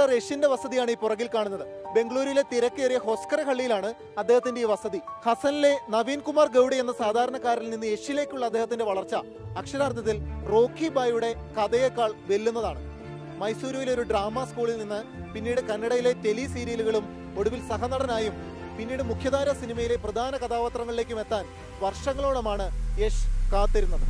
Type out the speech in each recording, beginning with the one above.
star യഷിന്റെ വസതിയാണ് ഈ പുറകിൽ കാണുന്നത് ബംഗളൂരുവിലെ തിരക്കേറിയ ഹൊസ്കര ഹള്ളിയിലാണ് അദ്ദേഹത്തിന്റെ ഈ വസതി ഹസനിലെ നവീൻ കുമാർ ഗൌഡി എന്ന സാധാരണക്കാരിൽ നിന്ന് യഷിലേക്കുള്ള അദ്ദേഹത്തിന്റെ വളർച്ച അക്ഷരാർത്ഥത്തിൽ റോക്കി ബായുടെ കഥയേക്കാൾ വെല്ലുന്നതാണ് മൈസൂരുവിലെ ഒരു ഡ്രാമ സ്കൂളിൽ നിന്ന് പിന്നീട് കന്നഡയിലെ ടെലി സീരിയലുകളും ഒടുവിൽ സഹനടനായും പിന്നീട് മുഖ്യധാര സിനിമയിലെ പ്രധാന കഥാപാത്രങ്ങളിലേക്കും എത്താൻ വർഷങ്ങളോളമാണ് യശ് കാത്തിരുന്നത്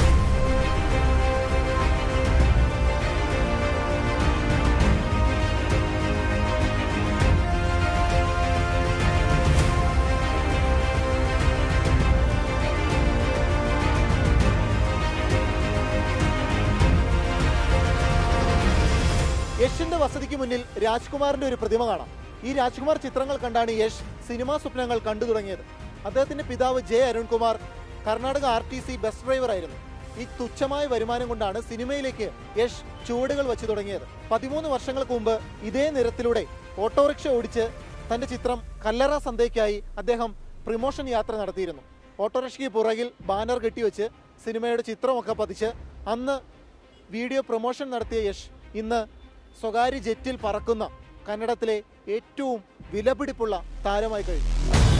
യഷിന്റെ വസതിക്ക് മുന്നിൽ രാജ്കുമാറിന്റെ ഒരു പ്രതിമ കാണാം ഈ രാജ്കുമാർ ചിത്രങ്ങൾ കണ്ടാണ് യഷ് സിനിമാ സ്വപ്നങ്ങൾ കണ്ടു തുടങ്ങിയത് അദ്ദേഹത്തിന്റെ പിതാവ് J Arunkumar Karnataka R T C bus driver ആയിരുന്നു ഈ തുച്ഛമായ വരുമാനം കൊണ്ടാണ് സിനിമയിലേക്ക് യഷ് ചുവടുകൾ വെച്ച് തുടങ്ങിയത് പതിമൂന്ന് വർഷങ്ങൾക്ക് മുമ്പ് ഇതേ നിരത്തിലൂടെ ഓട്ടോറിക്ഷ ഓടിച്ച് തന്റെ ചിത്രം കല്ലറ സന്ധ്യയ്ക്കായി അദ്ദേഹം പ്രമോഷൻ യാത്ര നടത്തിയിരുന്നു ഓട്ടോറിക്ഷയ്ക്ക് പുറകിൽ ബാനർ കെട്ടിവെച്ച് സിനിമയുടെ ചിത്രമൊക്കെ പതിച്ച് അന്ന് വീഡിയോ പ്രൊമോഷൻ നടത്തിയ യഷ് ഇന്ന് സ്വകാര്യ ജെറ്റിൽ പറക്കുന്ന കന്നഡത്തിലെ ഏറ്റവും വിലപിടിപ്പുള്ള താരമായി കഴിഞ്ഞു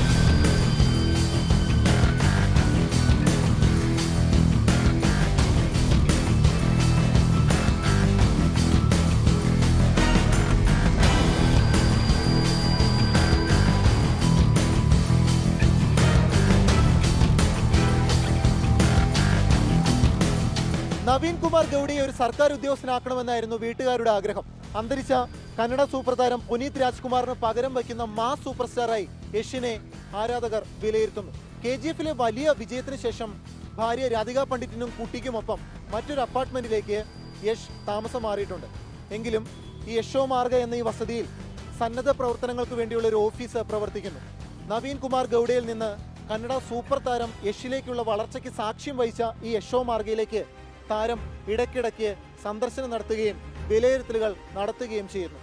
നവീൻ കുമാർ ഗൌഡിയെ ഒരു സർക്കാർ ഉദ്യോഗസ്ഥനാക്കണമെന്നായിരുന്നു വീട്ടുകാരുടെ ആഗ്രഹം അന്തരിച്ച കന്നഡ സൂപ്പർ താരം പുനീത് രാജ്കുമാറിന് പകരം വയ്ക്കുന്ന മാസ് സൂപ്പർ സ്റ്റാറായി യഷിനെ ആരാധകർ വിലയിരുത്തുന്നു കെ ജി എഫിലെ വലിയ വിജയത്തിന് ശേഷം ഭാര്യ രാധിക പണ്ഡിറ്റിനും കുട്ടിക്കുമൊപ്പം മറ്റൊരു അപ്പാർട്ട്മെന്റിലേക്ക് യഷ് താമസം മാറിയിട്ടുണ്ട് എങ്കിലും ഈ യശോ മാർഗ എന്ന ഈ വസതിയിൽ സന്നദ്ധ പ്രവർത്തനങ്ങൾക്ക് വേണ്ടിയുള്ള ഒരു ഓഫീസ് പ്രവർത്തിക്കുന്നു നവീൻ കുമാർ ഗൌഡയിൽ നിന്ന് കന്നഡ സൂപ്പർ താരം യഷിലേക്കുള്ള വളർച്ചയ്ക്ക് സാക്ഷ്യം വഹിച്ച ഈ യശോ മാർഗയിലേക്ക് താരം ഇടയ്ക്കിടയ്ക്ക് സന്ദർശനം നടത്തുകയും വിലയിരുത്തലുകൾ നടത്തുകയും ചെയ്യുന്നു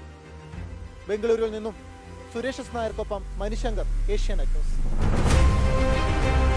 ബംഗളൂരുവിൽ നിന്നും സുരേഷ് എസ് നായർക്കൊപ്പം മണിശങ്കർ ഏഷ്യാനെറ്റ് ന്യൂസ്